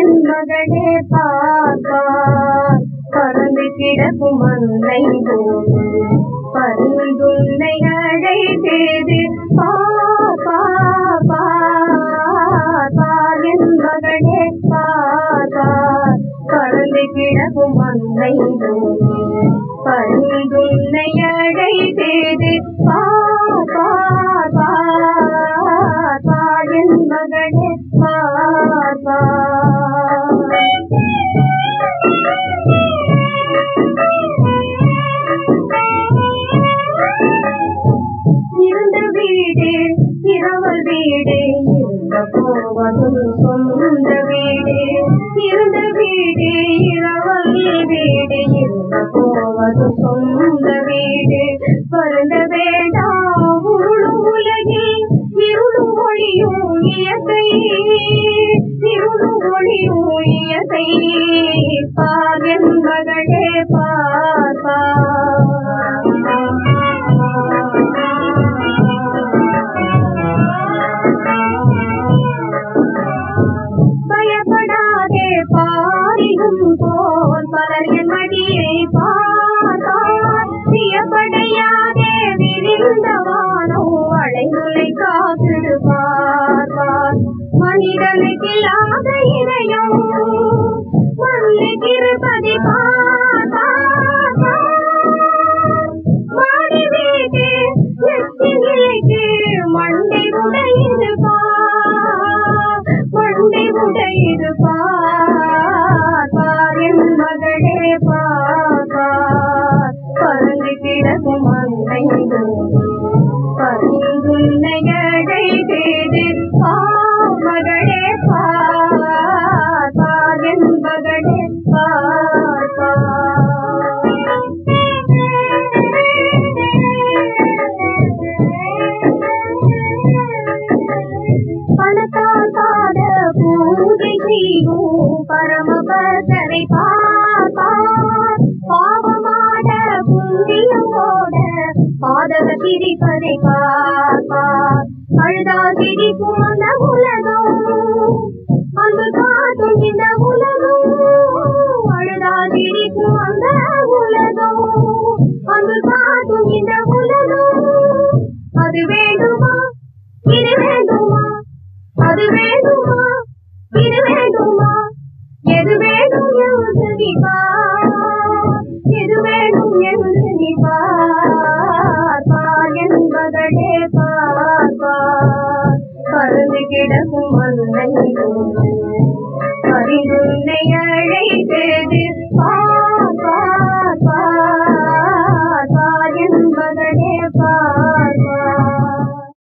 என் மகளே பார்ப்பார் பறந்து கிடக்கும் மந்தை பூமி பரிந்துன்னை அழைத்தேது பாப்பா பார் என் மகளே பார்ப்பார் பறந்து கிடக்கும் மந்தை பூமி பரிந்துன்னை அழைத்தேது பாப்பா பார் என் மகளே பார்ப்பார் இருந்த வீடு இரவல் வீடு இருந்த போவதும் சொந்த வீடு இருந்த வீடு இரவல் வீடு இருந்த போவதும் சொந்த வீடு வருந்த வேண்டாம் உருளும் உலகில் இருளும் ஒளியும் இயற்கை இருளும் ஒளியும் இயற்கை பாகன் மகளே பயப்படாதே பாரிலும் போல் பலர் என் மடியை பார்த்தார் பிரியப்படையாதே விரிந்தவானோ அழைந்துலை காத்திடு பார்ப்பார் மனிதனுக்கு இல்லாத இணையம் மண்ணுக்கிருப்பதை பார்ப்பார் மாடி வீட்டு எச்சிலைக்கு மண்டை உடையுது பார் மண்டை உடையுது பார் பார் என் மகளே பார் பார் பறந்து கிடக்கும் மண்டை பரிந்துன்னை அழைத்தேது பார் மகளே பார் பார் என் மகளே பார் பணத்தால் பாத பூஜை செய்யும் பரமபதரை பார்ப்பார் பாவமாட புண்ணியமோட பாதக சிரிப்பதை பார்ப்பார் அழுதா சிரிக்கும் அந்த உலகம் அன்பு காட்டும் இந்த உலகம் அழுதா சிரிக்கும் அந்த உலகம் அன்பு காட்டும் இந்த உலகம் அது வேண்டுமா இது வேண்டுமா அது வேண்டுமா இது வேண்டுமா எது வேண்டும் என்று நீ பார் எது வேண்டும் என்று நீ பார் பார் என்பதே பார் பார் பறந்து கிடக்கும் மண்ணை பரிந்துன்னை